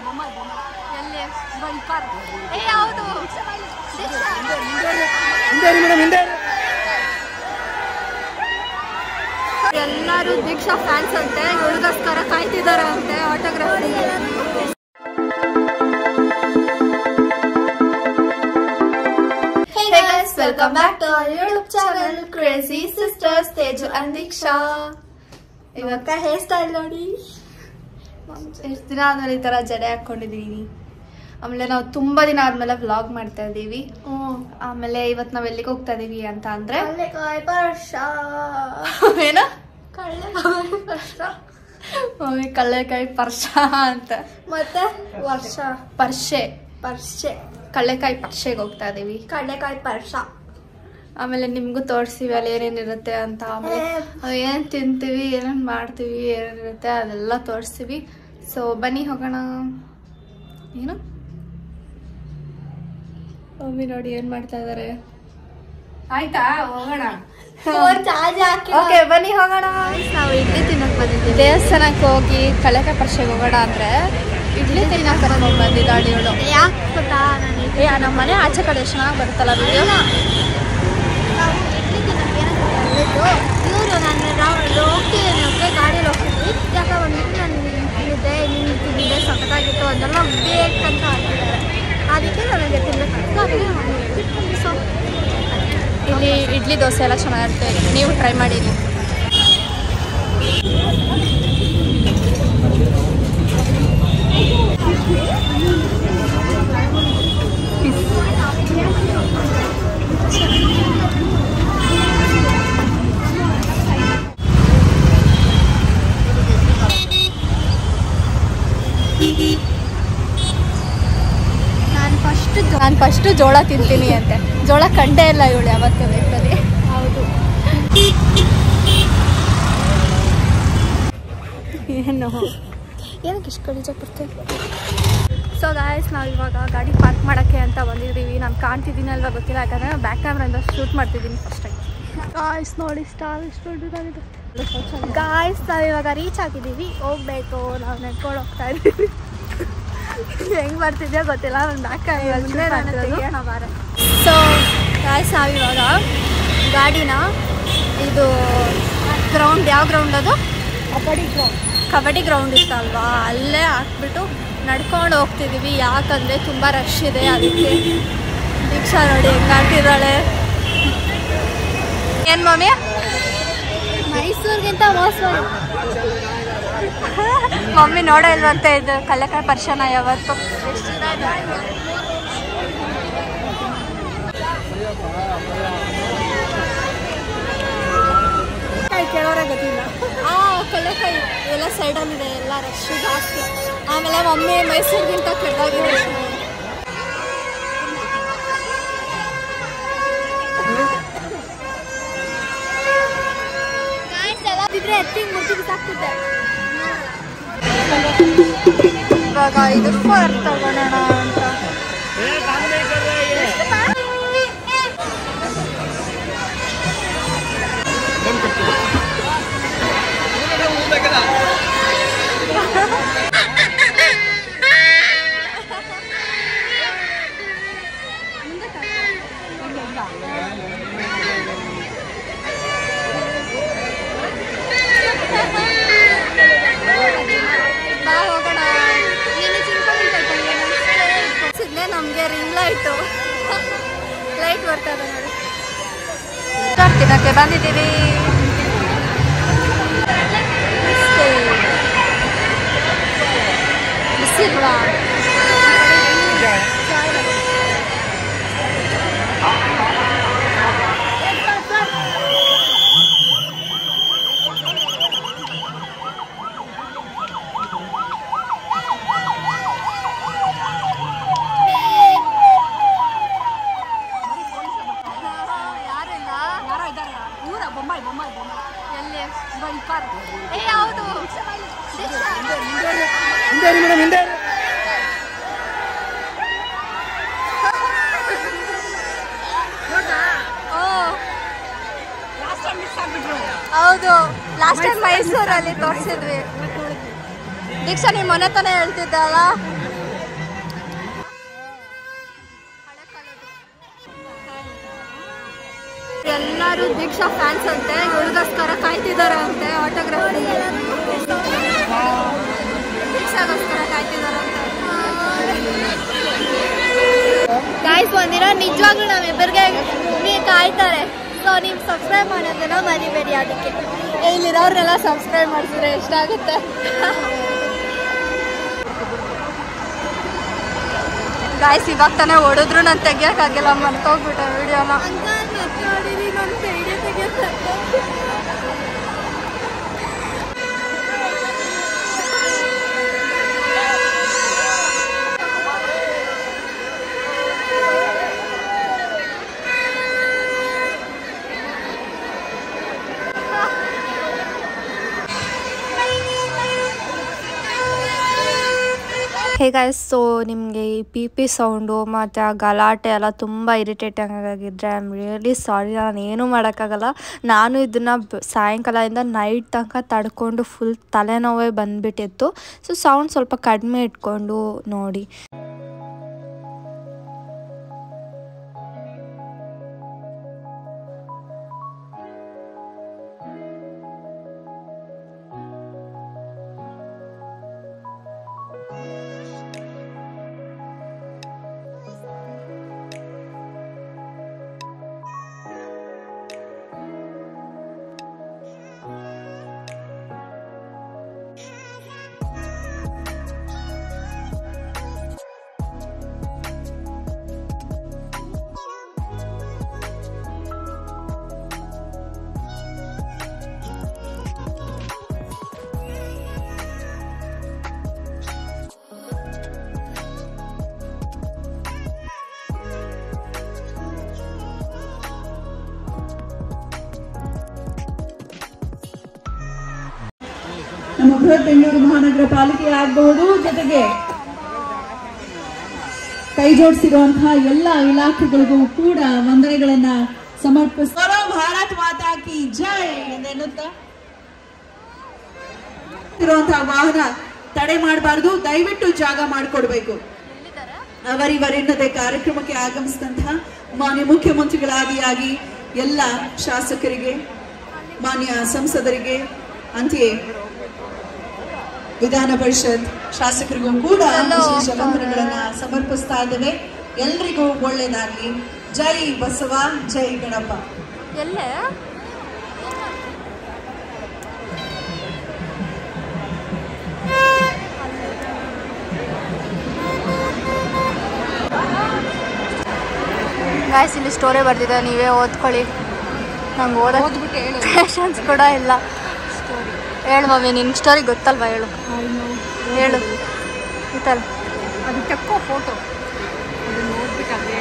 ಎಲ್ಲಿ ಬಲ್ಪಾರ್ ಏ ಯಾವುದು ಎಲ್ಲರೂ ದೀಕ್ಷಾ ಫ್ಯಾನ್ಸ್ ಅಂತೆ ಇವಳಿಗೋಸ್ಕರ ಕಾಯ್ತಿದ್ದಾರೆ ಅಂತೆ ಆಟೋಗ್ರಾಫಿ Hey guys, welcome back to our YouTube channel Crazy Sisters Teju and Diksha. ಇವಾಗ ಹೇರ್ ಸ್ಟೈಲ್ ನೋಡಿ ಎಷ್ಟು ದಿನ ಆದ್ಮೇಲೆ ಈ ತರ ಜಡೆ ಹಾಕೊಂಡಿದೀನಿ ಆಮೇಲೆ ನಾವು ತುಂಬಾ ದಿನ ಆದ್ಮೇಲೆ ವ್ಲಾಗ್ ಮಾಡ್ತಾ ಇದೀವಿ ಆಮೇಲೆ ಇವತ್ ನಾವ್ ಎಲ್ಲಿಗೆ ಹೋಗ್ತಾ ಇದೀವಿ ಅಂತ ಅಂದ್ರೆ ಕಳ್ಳೆಕಾಯಿ ಪರ್ಷ ಏನ ಕಳ್ಳೆಕಾಯಿ ಪರ್ಷ ಮಮ್ಮಿ ಕಳ್ಳೆಕಾಯಿ ಪರ್ಶ ಅಂತ ಮತ್ತೆ ವರ್ಷ ಪರ್ಷೆ ಪರ್ಷೆ ಕಳ್ಳೆಕಾಯಿ ಪರ್ಷೆಗೆ ಹೋಗ್ತಾ ಇದೀವಿ ಕಳ್ಳೆಕಾಯಿ ಪರ್ಷ ಆಮೇಲೆ ನಿಮ್ಗೂ ತೋರಿಸ್ತೀವಿ ಅಲ್ಲಿ ಏನೇನಿರುತ್ತೆ ಅಂತ ಆಮೇಲೆ ನಾವು ಏನ್ ತಿಂತೀವಿ ಏನೇನ್ ಮಾಡ್ತೀವಿ ಏನೇನಿರುತ್ತೆ ಅದೆಲ್ಲ ತೋರಿಸ್ತೀವಿ ಸೊ ಬನ್ನಿ ಹೋಗೋಣ ಏನು ಮಮ್ಮಿ ನೋಡಿ ಏನ್ ಮಾಡ್ತಾ ಇದಾರೆ ಆಯ್ತಾ ಹೋಗೋಣ ಫೋನ್ ಚಾರ್ಜ್ ಹಾಕಿ ಓಕೆ ಬನ್ನಿ ಹೋಗೋಣ ನಾವು ಇಡ್ಲಿ ತಿನ್ನಕ್ ಬಂದಿದ್ದೀವಿ ದೇವಸ್ಥಾನಕ್ಕೆ ಹೋಗಿ ಕಳೆಕಾಯಿ ಪರ್ಷೆಗೆ ಹೋಗೋಣ ಅಂದ್ರೆ ಇಡ್ಲಿ ತಿನ್ನಕ ಹೋಗಿ ಬಂದಿದ್ದಾಳೆ ಇವಳು ಯಾಕೆ ಗೊತ್ತಾ ನಾನು ಏ ನಮ್ಮ ಮನೆ ಆಚೆ ಕಡೆ ಚೆನ್ನಾಗಿ ಬರುತ್ತಲ್ಲ ವಿಡಿಯೋ ನಾವು ಇಡ್ಲಿ ತಿನ್ನಕ್ಕೆ ಏನಕ್ಕೆ ಬಂದಿದ್ದು ಇವರು ನಾನು ಹೋಗ್ತಿದ್ದೇನೆ ಒಬ್ಬರೇ ಗಾಡಿಯಲ್ಲಿ ಹೋಗ್ತಿದ್ವಿ ಯಾಕೆ ಬಂದ್ಬಿಟ್ಟು ನಾನು ತಿಂದಿದ್ದೆ ನಿನ್ನ ತಿಂದಿದ್ದೆ ಸಖತ್ತಾಗಿತ್ತು ಅದೆಲ್ಲ ಬೇಕಂತ ಅಂತಿದ್ದಾರೆ ಅದಕ್ಕೆ ನನಗೆ ತಿನ್ನಬೇಕಂತ ಅದಕ್ಕೆ ಸೊ ಇಲ್ಲಿ ಇಡ್ಲಿ ದೋಸೆ ಎಲ್ಲ ಚೆನ್ನಾಗಿರುತ್ತೆ ನೀವು ಟ್ರೈ ಮಾಡಿರಿ ನಾನು ಫಸ್ಟ್ ನಾನು ಫಸ್ಟು ಜೋಳ ತಿಂತೀನಿ ಅಂತೆ ಜೋಳ ಕಂಡೇ ಇಲ್ಲ ಇವಳು ಯಾವತ್ತು ಲೈಫಲ್ಲಿ ಹೌದು ಏನು ಏನಕ್ಕೆ ಇಷ್ಟು ಗಲೀಜಾಗಿ ಬರ್ತೇವೆ ಸೊ ಗಾಯ್ಸ್ ನಾವು ಇವಾಗ ಗಾಡಿ ಪಾರ್ಕ್ ಮಾಡೋಕ್ಕೆ ಅಂತ ಬಂದಿದ್ದೀವಿ ನಾನು ಕಾಣ್ತಿದ್ದೀನಿ ಅಲ್ವಾ ಗೊತ್ತಿಲ್ಲ ಯಾಕಂದರೆ ನಾನು ಬ್ಯಾಕ್ ಕ್ಯಾಮ್ರಿಂದ ಶೂಟ್ ಮಾಡ್ತಿದ್ದೀನಿ ಫಸ್ಟ್ ಟೈಮ್ ಗಾಯ್ಸ್ ನೋಡಿ ಸ್ಟಾರ್ ಎಷ್ಟು ದೊಡ್ಡದಾಗಿದೆ ಗಾಯ್ಸ್ ನಾವು ಇವಾಗ ರೀಚ್ ಆಗಿದ್ದೀವಿ ಹೋಗ್ಬೇಕು ನಾವು ನೆಡ್ಕೊಂಡು ಹೋಗ್ತಾ ಇದ್ದೀವಿ ಹೆಂಗ್ ಬರ್ತಿದ್ಯೋ ಗೊತ್ತಿಲ್ಲ ನನ್ನ ಬ್ಯಾಕ್ ತೆಗಿಯೋಣ ಬಾರ ಸೊ ಗಾಯ್ಸ್ ನಾವಿವಾಗ ಗಾಡಿನ ಇದು ಗ್ರೌಂಡ್ ಯಾವ ಗ್ರೌಂಡ್ ಅದು ಕಬಡ್ಡಿ ಗ್ರೌಂಡ್ ಕಬಡ್ಡಿ ಗ್ರೌಂಡ್ ಇತ್ತಲ್ವಾ ಅಲ್ಲೇ ಹಾಕ್ಬಿಟ್ಟು ನಡ್ಕೊಂಡು ಹೋಗ್ತಿದ್ದೀವಿ ಯಾಕಂದರೆ ತುಂಬ ರಶ್ ಇದೆ ಅದಕ್ಕೆ ದೀಕ್ಷಾ ನೋಡಿ ಹೆಂಗಾಗ್ತಿದ್ದಾಳೆ ಏನು ಮಮ್ಮಿ ಮೈಸೂರಿಗಿಂತ ಮೋಸ ಮಮ್ಮಿ ನೋಡೋ ಇಲ್ವಂತೆ ಇದು ಕಲ್ಲಕಾಯಿ ಪರ್ಶನ ಯಾವತ್ತು ಕೇಳೋರೆ ಗೊತ್ತಿಲ್ಲ ಆ ಕಲ್ಲಕಾಯಿ ಎಲ್ಲ ಸೈಡಲ್ಲಿದೆ ಎಲ್ಲ ರಶ್ ಜಾಸ್ತಿ ಆಮೇಲೆ ಮಮ್ಮಿ ಮೈಸೂರಿಗಿಂತ ಕೆಟ್ಟದಾಗಿದೆ ಇದ್ರೆ ಎತ್ತಿ ಮುಟ್ಟಿ ಬಿಸಾಕ್ತಿದ್ದೆ ಇವಾಗ ಇದು ಫೋರ್ ತಗೊಳ್ಳೋಣ ಅಂತ ಬಾ ಹೋಗೋಣ ನೀನು ಸಿಗ್ನೆ ನಮಗೆ ರಿಂಗ್ ಲೈಟು ಲೈಟ್ ಬರ್ತಾ ಇದೆ ನೋಡಿ ತಿನ್ನಕ್ಕೆ ಬಂದಿದ್ದೀವಿ ಇಷ್ಟೇ. ಬಿಸಿಲ್ವಾ ಯಾರಿಲ್ಲ ಊರ ಬೊಂಬಾಯಿ ಬೊಂಬಾಯಿ ಬೊಂಬಾಯಿ ಎಲ್ಲಿ ಬಲ್ಪಾರ್ ಏ ಯಾವುದು ಓ ಹೌದು ಲಾಸ್ಟ್ ಟೈಮ್ ಮೈಸೂರಲ್ಲಿ ತೋರಿಸಿದ್ವಿ ದೀಕ್ಷಾ ನಿಮ್ಮ ಮನೆ ತಾನೇ ಹೇಳ್ತಿದ್ದಲ್ಲ ಎಲ್ಲರೂ ದೀಕ್ಷಾ ಫ್ಯಾನ್ಸ್ ಅಂತೆ ಇವಳಿಗೋಸ್ಕರ ಕಾಯ್ತಿದ್ದಾರೆ ಅಂತೆ ಆಟೋಗ್ರಾಫ್ ದೀಕ್ಷಾಗೋಸ್ಕರ ಕಾಯ್ತಿದ್ದಾರೆ ಅಂತೆ ಗಾಯ್ಸ್ ಬಂದಿರೋ ನಿಜವಾಗ್ಲೂ ನಮ್ಮಿಬ್ಬರಿಗೆ ಕಾಯ್ತಾರೆ ಸೊ ನೀವು ಸಬ್ಸ್ಕ್ರೈಬ್ ಮಾಡೋದನ್ನ ಮರಿಬೇಡಿ ಅದಕ್ಕೆ ಇಲ್ಲಿರೋರ್ನೆಲ್ಲ ಸಬ್ಸ್ಕ್ರೈಬ್ ಮಾಡಿಸಿದ್ರೆ ಎಷ್ಟಾಗುತ್ತೆ ಗಾಯ್ಸ್ ಇವಾಗ ತಾನೇ ಹೊಡೆದ್ರು ನಾನು ತೆಗಿಯೋಕ್ಕಾಗಿಲ್ಲ ಮರ್ತೋಗ್ಬಿಟ್ಟೆ ವಿಡಿಯೋನ ಹೇಗಾಯ್ಸ್ ಸೊ ನಿಮಗೆ ಈ ಪಿ ಪಿ ಸೌಂಡು ಮತ್ತು ಆ ಗಲಾಟೆ ಎಲ್ಲ ತುಂಬ ಇರಿಟೇಟಿಂಗ್ ಆಗಿದ್ದರೆ ಐ ಆಮ್ ರಿಯಲಿ ಸಾರಿ ನಾನು ಏನೂ ಮಾಡೋಕ್ಕಾಗಲ್ಲ ನಾನು ಇದನ್ನು ಸಾಯಂಕಾಲದಿಂದ ನೈಟ್ ತನಕ ತಡ್ಕೊಂಡು ಫುಲ್ ತಲೆನೋವೇ ಬಂದುಬಿಟ್ಟಿತ್ತು ಸೊ ಸೌಂಡ್ ಸ್ವಲ್ಪ ಕಡಿಮೆ ಇಟ್ಕೊಂಡು ನೋಡಿ ನಮ್ಮ ಬೃಹತ್ ಬೆಂಗಳೂರು ಮಹಾನಗರ ಪಾಲಿಕೆ ಆಗಬಹುದು ಜೊತೆಗೆ ಕೈ ಜೋಡಿಸಿರುವಂತಹ ಎಲ್ಲ ಇಲಾಖೆಗಳಿಗೂ ಕೂಡ ವಂದನೆಗಳನ್ನ ಸಮರ್ಪಿಸ ಭಾರತ್ ಮಾತಾ ಕಿ ಜೈ ಎಂದೆನ್ನುತ್ತಾ ಇರುವಂತಹ ವಾಹನ ತಡೆ ಮಾಡಬಾರದು ದಯವಿಟ್ಟು ಜಾಗ ಮಾಡಿಕೊಡ್ಬೇಕು ಅವರಿವರೆನ್ನದೆ ಕಾರ್ಯಕ್ರಮಕ್ಕೆ ಆಗಮಿಸಿದಂತಹ ಮಾನ್ಯ ಮುಖ್ಯಮಂತ್ರಿಗಳಾದಿಯಾಗಿ ಎಲ್ಲ ಶಾಸಕರಿಗೆ ಮಾನ್ಯ ಸಂಸದರಿಗೆ ಅಂತೆಯೇ ವಿಧಾನ ಪರಿಷತ್ ಶಾಸಕರಿಗೂ ಕೂಡ ವಿಶೇಷ ವಂದನೆಗಳನ್ನ ಸಮರ್ಪಿಸ್ತಾ ಇದ್ದೇವೆ ಎಲ್ರಿಗೂ ಒಳ್ಳೇದಾಗ್ಲಿ ಜೈ ಬಸವ ಜೈ ಗಣಪ ಎಲ್ಲೇ ಗಾಯ್ಸ್ ಇಲ್ಲಿ ಸ್ಟೋರಿ ಬರ್ದಿದೆ ನೀವೇ ಓದ್ಕೊಳ್ಳಿ ನಂಗೆ ಓದೋದು ಪೇಷನ್ಸ್ ಕೂಡ ಇಲ್ಲ ಹೇಳು ಮಮ್ಮಿ ನಿನ್ನ ಸ್ಟೋರಿ ಗೊತ್ತಲ್ವಾ ಹೇಳು ಹೇಳು ಈ ಥರ ಅದು ತೆಕ್ಕೋ ಫೋಟೋ ಅದು ನೋಡ್ಬಿಟ್ಟು ಅದೇ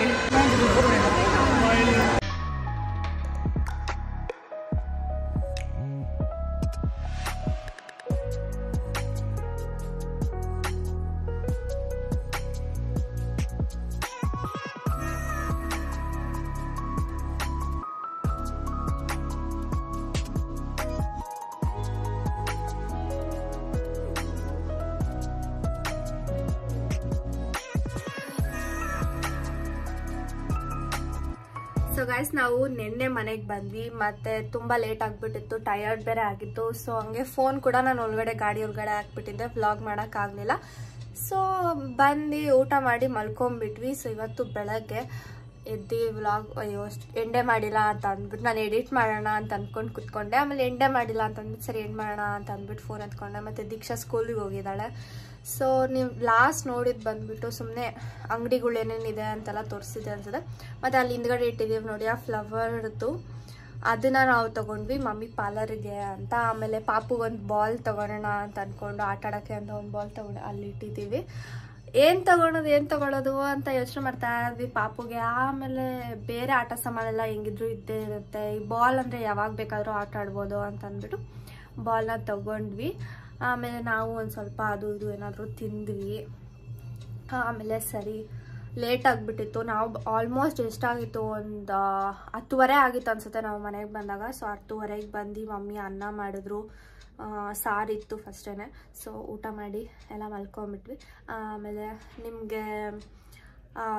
ಸೊ ಗೈಸ್ ನಾವು ನಿನ್ನೆ ಮನೆಗೆ ಬಂದ್ವಿ ಮತ್ತೆ ತುಂಬ ಲೇಟ್ ಆಗಿಬಿಟ್ಟಿತ್ತು ಟಯರ್ಡ್ ಬೇರೆ ಆಗಿತ್ತು ಸೊ ಹಂಗೆ ಫೋನ್ ಕೂಡ ನಾನು ಒಳಗಡೆ ಗಾಡಿ ಒಳಗಡೆ ಹಾಕ್ಬಿಟ್ಟಿದ್ದೆ ವ್ಲಾಗ್ ಮಾಡೋಕ್ಕಾಗಲಿಲ್ಲ ಸೊ ಬಂದು ಊಟ ಮಾಡಿ ಮಲ್ಕೊಂಬಿಟ್ವಿ ಸೊ ಇವತ್ತು ಬೆಳಗ್ಗೆ ಎದ್ದು ವ್ಲಾಗ್ ಅಯ್ಯೋ ಎಂಡೆ ಮಾಡಿಲ್ಲ ಅಂತ ಅಂದ್ಬಿಟ್ಟು ನಾನು ಎಡಿಟ್ ಮಾಡೋಣ ಅಂತ ಅಂದ್ಕೊಂಡು ಕುತ್ಕೊಂಡೆ ಆಮೇಲೆ ಎಂಡೆ ಮಾಡಿಲ್ಲ ಅಂತ ಅಂದ್ಬಿಟ್ಟು ಸರಿ ಎಂಡ್ ಮಾಡೋಣ ಅಂತ ಅಂದ್ಬಿಟ್ಟು ಫೋನ್ ಎತ್ಕೊಂಡೆ ಮತ್ತು ದೀಕ್ಷಾ ಸ್ಕೂಲಿಗೆ ಹೋಗಿದ್ದಾಳೆ ಸೊ ನೀವು ಲಾಸ್ಟ್ ನೋಡಿದ್ದು ಬಂದ್ಬಿಟ್ಟು ಸುಮ್ಮನೆ ಅಂಗಡಿಗಳು ಏನೇನಿದೆ ಅಂತೆಲ್ಲ ತೋರಿಸಿದೆ ಅನ್ಸುತ್ತೆ ಮತ್ತು ಅಲ್ಲಿ ಹಿಂದ್ಗಡೆ ಇಟ್ಟಿದ್ದೀವಿ ನೋಡಿ ಆ ಫ್ಲವರ್ದು ಅದನ್ನು ನಾವು ತೊಗೊಂಡ್ವಿ ಮಮ್ಮಿ ಪಾರ್ಲರಿಗೆ ಅಂತ ಆಮೇಲೆ ಪಾಪುಗೊಂದು ಬಾಲ್ ತೊಗೊಳೋಣ ಅಂತ ಅಂದ್ಕೊಂಡು ಆಟ ಆಡೋಕ್ಕೆ ಅಂತ ಒಂದು ಬಾಲ್ ತೊಗೊಂಡು ಅಲ್ಲಿ ಇಟ್ಟಿದ್ದೀವಿ ಏನು ತಗೊಳೋದು ಏನು ತಗೊಳ್ಳೋದು ಅಂತ ಯೋಚನೆ ಮಾಡ್ತಾ ಇದ್ವಿ ಪಾಪುಗೆ ಆಮೇಲೆ ಬೇರೆ ಆಟ ಸಾಮಾನೆಲ್ಲ ಹೆಂಗಿದ್ರು ಇದ್ದೇ ಇರುತ್ತೆ ಈ ಬಾಲ್ ಅಂದರೆ ಯಾವಾಗ ಬೇಕಾದರೂ ಆಟ ಆಡ್ಬೋದು ಅಂತ ಅಂದ್ಬಿಟ್ಟು ಬಾಲ್ನ ತಗೊಂಡ್ವಿ ಆಮೇಲೆ ನಾವು ಒಂದು ಸ್ವಲ್ಪ ಅದು ಇದು ಏನಾದರೂ ತಿಂದ್ವಿ ಆಮೇಲೆ ಸರಿ ಲೇಟ್ ಆಗಿಬಿಟ್ಟಿತ್ತು ನಾವು ಆಲ್ಮೋಸ್ಟ್ ಎಷ್ಟಾಗಿತ್ತು ಒಂದು ಹತ್ತುವರೆ ಆಗಿತ್ತು ಅನ್ಸುತ್ತೆ ನಾವು ಮನೆಗೆ ಬಂದಾಗ ಸೊ ಹತ್ತುವರೆಗೆ ಬಂದು ಮಮ್ಮಿ ಅನ್ನ ಮಾಡಿದ್ರು ಆ, ಸಾರಿತ್ತು ಫಸ್ಟೇ ಸೊ ಊಟ ಮಾಡಿ ಎಲ್ಲ ಮಲ್ಕೊಂಬಿಟ್ವಿ ಆಮೇಲೆ ನಿಮಗೆ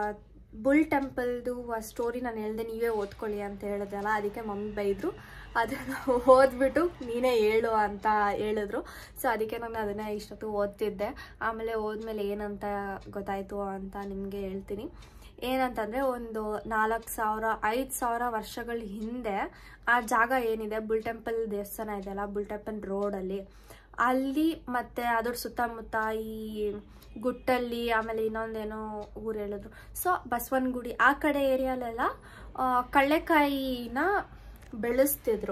ಬುಲ್ ಟೆಂಪಲ್ದು ಆ ಸ್ಟೋರಿ ನಾನು ಹೇಳ್ದೆ ನೀವೇ ಓದ್ಕೊಳ್ಳಿ ಅಂತ ಹೇಳಿದೆಲ್ಲ ಅದಕ್ಕೆ ಮಮ್ಮಿ ಬೈದರು ಅದನ್ನು ಓದ್ಬಿಟ್ಟು ನೀನೇ ಹೇಳು ಅಂತ ಹೇಳಿದ್ರು ಸೊ ಅದಕ್ಕೆ ನಾನು ಅದನ್ನೇ ಇಷ್ಟೊತ್ತು ಓದ್ತಿದ್ದೆ ಆಮೇಲೆ ಓದ್ಮೇಲೆ ಏನಂತ ಗೊತ್ತಾಯಿತು ಅಂತ ನಿಮಗೆ ಹೇಳ್ತೀನಿ ಏನಂತಂದರೆ ಒಂದು ನಾಲ್ಕು ಸಾವಿರ ಐದು ಸಾವಿರ ವರ್ಷಗಳ ಹಿಂದೆ ಆ ಜಾಗ ಏನಿದೆ ಬುಲ್ ಟೆಂಪಲ್ ದೇವಸ್ಥಾನ ಇದೆಯಲ್ಲ ಬುಲ್ ಟೆಂಪಲ್ ರೋಡಲ್ಲಿ ಅಲ್ಲಿ ಮತ್ತು ಅದ್ರ ಸುತ್ತಮುತ್ತ ಈ ಗುಟ್ಟಲ್ಲಿ ಆಮೇಲೆ ಇನ್ನೊಂದೇನೋ ಊರು ಹೇಳಿದ್ರು ಸೊ ಬಸವನಗುಡಿ ಆ ಕಡೆ ಏರಿಯಾಲೆಲ್ಲ ಆ, ಕಳ್ಳೆಕಾಯಿನ ಬೆಳೆಸ್ತಿದ್ರು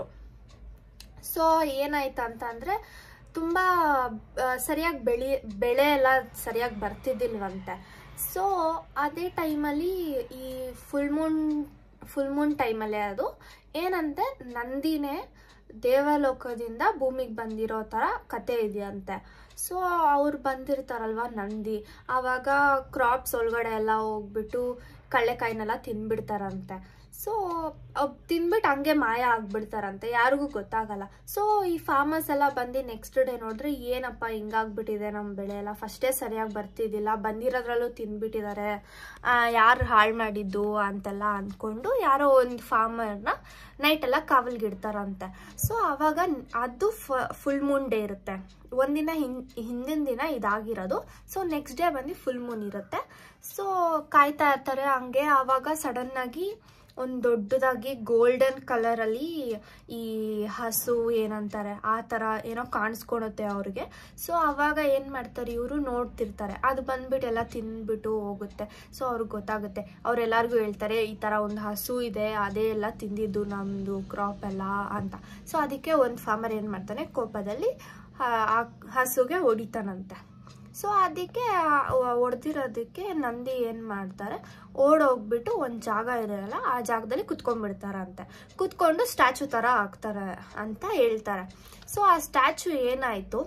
ಸೊ ಏನಾಯ್ತು ಅಂತ ಅಂದರೆ ತುಂಬ ಸರಿಯಾಗಿ ಬೆಳಿ ಬೆಳೆ ಎಲ್ಲ ಸರಿಯಾಗಿ ಬರ್ತಿದ್ದಿಲ್ವಂತೆ ಸೊ ಅದೇ ಟೈಮಲ್ಲಿ ಈ ಫುಲ್ ಮೂನ್ ಫುಲ್ ಮೂನ್ ಟೈಮಲ್ಲೇ ಅದು ಏನಂತೆ ನಂದಿನೇ ದೇವಲೋಕದಿಂದ ಭೂಮಿಗೆ ಬಂದಿರೋ ಥರ ಕತೆ ಇದೆಯಂತೆ ಸೊ ಅವ್ರು ಬಂದಿರ್ತಾರಲ್ವ ನಂದಿ ಆವಾಗ ಕ್ರಾಪ್ಸ್ ಒಳಗಡೆ ಎಲ್ಲ ಹೋಗ್ಬಿಟ್ಟು ಕಳ್ಳೆಕಾಯಿನೆಲ್ಲ ತಿನ್ಬಿಡ್ತಾರಂತೆ ಸೊ ತಿನ್ಬಿಟ್ಟು ಹಂಗೆ ಮಾಯ ಆಗ್ಬಿಡ್ತಾರಂತೆ ಯಾರಿಗೂ ಗೊತ್ತಾಗಲ್ಲ ಸೊ ಈ ಫಾರ್ಮರ್ಸ್ ಎಲ್ಲ ಬಂದು ನೆಕ್ಸ್ಟ್ ಡೇ ನೋಡಿದ್ರೆ ಏನಪ್ಪ ಹಿಂಗಾಗ್ಬಿಟ್ಟಿದೆ ನಮ್ಮ ಬೆಳೆ ಎಲ್ಲ ಫಸ್ಟೇ ಸರಿಯಾಗಿ ಬರ್ತಿದ್ದಿಲ್ಲ ಬಂದಿರೋದ್ರಲ್ಲೂ ತಿನ್ಬಿಟ್ಟಿದ್ದಾರೆ ಯಾರು ಹಾಳು ಮಾಡಿದ್ದು ಅಂತೆಲ್ಲ ಅಂದ್ಕೊಂಡು ಯಾರೋ ಒಂದು ಫಾರ್ಮರ್ನ ನೈಟೆಲ್ಲ ಕಾವಲ್ಗಿಡ್ತಾರಂತೆ ಸೊ ಆವಾಗ ಅದು ಫುಲ್ ಮೂನ್ ಡೇ ಇರುತ್ತೆ ಒಂದಿನ ಹಿನ್ ಹಿಂದಿನ ದಿನ ಇದಾಗಿರೋದು ಸೊ ನೆಕ್ಸ್ಟ್ ಡೇ ಬಂದು ಫುಲ್ ಮೂನ್ ಇರುತ್ತೆ ಸೊ ಕಾಯ್ತಾ ಇರ್ತಾರೆ ಹಂಗೆ ಆವಾಗ ಸಡನ್ನಾಗಿ ಒಂದು ದೊಡ್ಡದಾಗಿ ಗೋಲ್ಡನ್ ಕಲರಲ್ಲಿ ಈ ಹಸು ಏನಂತಾರೆ ಆ ಥರ ಏನೋ ಕಾಣಿಸ್ಕೊಳುತ್ತೆ ಅವ್ರಿಗೆ ಸೊ ಆವಾಗ ಏನು ಮಾಡ್ತಾರೆ ಇವರು ನೋಡ್ತಿರ್ತಾರೆ ಅದು ಬಂದ್ಬಿಟ್ಟು ಎಲ್ಲ ತಿಂದ್ಬಿಟ್ಟು ಹೋಗುತ್ತೆ ಸೊ ಅವ್ರಿಗೆ ಗೊತ್ತಾಗುತ್ತೆ ಅವರೆಲ್ಲರಿಗೂ ಹೇಳ್ತಾರೆ ಈ ಥರ ಒಂದು ಹಸು ಇದೆ ಅದೇ ಎಲ್ಲ ತಿಂದಿದ್ದು ನಮ್ಮದು ಕ್ರಾಪ್ ಎಲ್ಲ ಅಂತ ಸೊ ಅದಕ್ಕೆ ಒಂದು ಫಾರ್ಮರ್ ಏನು ಮಾಡ್ತಾನೆ ಕೋಪದಲ್ಲಿ ಆ- ಆ ಹಸುಗೆ ಹೊಡಿತಾನಂತೆ ಸೊ ಅದಕ್ಕೆ ಹೊಡೆದಿರೋದಕ್ಕೆ ನಂದಿ ಏನು ಮಾಡ್ತಾರೆ ಓಡೋಗ್ಬಿಟ್ಟು ಒಂದು ಜಾಗ ಇರೋಲ್ಲ ಆ ಜಾಗದಲ್ಲಿ ಕುತ್ಕೊಂಡ್ಬಿಡ್ತಾರಂತೆ ಕುತ್ಕೊಂಡು ಸ್ಟ್ಯಾಚು ಥರ ಆಗ್ತಾರೆ ಅಂತ ಹೇಳ್ತಾರೆ ಸೊ ಆ ಸ್ಟ್ಯಾಚು ಏನಾಯಿತು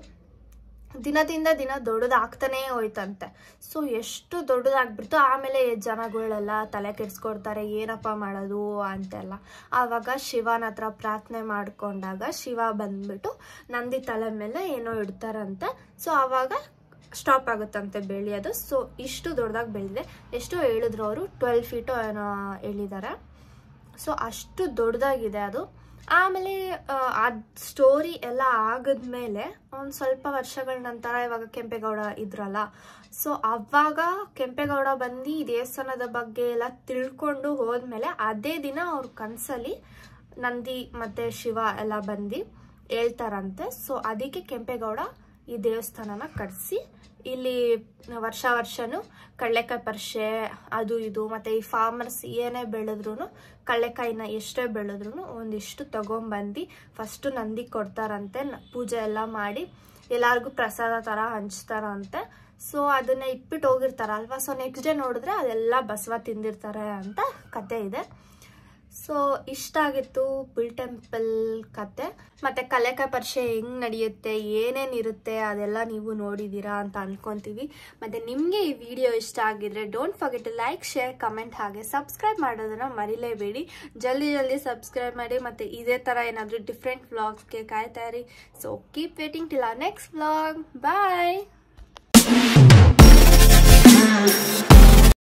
ದಿನದಿಂದ ದಿನ ದೊಡ್ಡದಾಗ್ತಾನೇ ಹೋಯ್ತಂತೆ ಸೊ ಎಷ್ಟು ದೊಡ್ಡದಾಗ್ಬಿಡ್ತು ಆಮೇಲೆ ಜನಗಳೆಲ್ಲ ತಲೆ ಕೆಡ್ಸ್ಕೊಡ್ತಾರೆ ಏನಪ್ಪ ಮಾಡೋದು ಅಂತೆಲ್ಲ ಆವಾಗ ಶಿವನ ಹತ್ರ ಪ್ರಾರ್ಥನೆ ಮಾಡ್ಕೊಂಡಾಗ ಶಿವ ಬಂದ್ಬಿಟ್ಟು ನಂದಿ ತಲೆ ಮೇಲೆ ಏನೋ ಇಡ್ತಾರಂತೆ ಸೊ ಆವಾಗ ಸ್ಟಾಪ್ ಆಗುತ್ತಂತೆ ಬೆಳೆಯೋದು ಸೊ ಇಷ್ಟು ದೊಡ್ಡದಾಗಿ ಬೆಳೆದಿದೆ ಎಷ್ಟು ಹೇಳಿದ್ರು ಅವರು ಟ್ವೆಲ್ ಫೀಟು ಏನೋ ಹೇಳಿದ್ದಾರೆ ಸೊ ಅಷ್ಟು ದೊಡ್ಡದಾಗಿದೆ ಅದು ಆಮೇಲೆ ಅದು ಸ್ಟೋರಿ ಎಲ್ಲ ಆಗಿದ್ಮೇಲೆ ಒಂದು ಸ್ವಲ್ಪ ವರ್ಷಗಳ ನಂತರ ಇವಾಗ ಕೆಂಪೇಗೌಡ ಇದ್ರಲ್ಲ ಸೊ ಅವಾಗ ಕೆಂಪೇಗೌಡ ಬಂದು ಈ ದೇವಸ್ಥಾನದ ಬಗ್ಗೆ ಎಲ್ಲ ತಿಳ್ಕೊಂಡು ಹೋದ್ಮೇಲೆ ಅದೇ ದಿನ ಅವ್ರ ಕನಸಲ್ಲಿ ನಂದಿ ಮತ್ತು ಶಿವ ಎಲ್ಲ ಬಂದು ಹೇಳ್ತಾರಂತೆ ಸೊ ಅದಕ್ಕೆ ಕೆಂಪೇಗೌಡ ಈ ದೇವಸ್ಥಾನನ ಕಟ್ಸಿ ಇಲ್ಲಿ ವರ್ಷ ವರ್ಷನೂ ಕಳ್ಳೆಕಾಯಿ ಪರಿಷೆ ಅದು ಇದು ಮತ್ತು ಈ ಫಾರ್ಮರ್ಸ್ ಏನೇ ಬೆಳೆದ್ರು ಕಳ್ಳೆಕಾಯಿನ ಎಷ್ಟೇ ಬೆಳೆದ್ರು ಒಂದಿಷ್ಟು ತೊಗೊಂಬಂದು ಫಸ್ಟು ನಂದಿ ಕೊಡ್ತಾರಂತೆ ನ- ಪೂಜೆ ಎಲ್ಲ ಮಾಡಿ ಎಲ್ಲರಿಗೂ ಪ್ರಸಾದ ಥರ ಹಂಚ್ತಾರಂತೆ ಸೊ ಅದನ್ನ ಇಟ್ಬಿಟ್ಟು ಹೋಗಿರ್ತಾರಲ್ವ ಸೊ ನೆಕ್ಸ್ಟ್ ಡೇ ನೋಡಿದ್ರೆ ಅದೆಲ್ಲ ಬಸವ ತಿಂದಿರ್ತಾರೆ ಅಂತ ಕತೆ ಇದೆ ಸೊ ಇಷ್ಟ ಆಗಿತ್ತು ಬುಲ್ ಟೆಂಪಲ್ ಕತೆ ಮತ್ತೆ ಕಲೆಕಾಯಿ ಪರಿಷೆ ಹೆಂಗ್ ನಡೆಯುತ್ತೆ ಏನೇನಿರುತ್ತೆ ಅದೆಲ್ಲ ನೀವು ನೋಡಿದ್ದೀರಾ ಅಂತ ಅನ್ಕೊಂತೀವಿ ಮತ್ತೆ ನಿಮಗೆ ಈ ವಿಡಿಯೋ ಇಷ್ಟ ಆಗಿದ್ರೆ don't forget to like share comment ಹಾಗೆ ಸಬ್ಸ್ಕ್ರೈಬ್ ಮಾಡೋದನ್ನ ಮರಿಲೇಬೇಡಿ ಜಲ್ದಿ ಜಲ್ದಿ ಸಬ್ಸ್ಕ್ರೈಬ್ ಮಾಡಿ ಮತ್ತೆ ಇದೇ ಥರ ಏನಾದರೂ ಡಿಫ್ರೆಂಟ್ ವ್ಲಾಗ್ಸ್ಗೆ ಕಾಯ್ತಾ ಇರಿ so keep waiting till our next vlog bye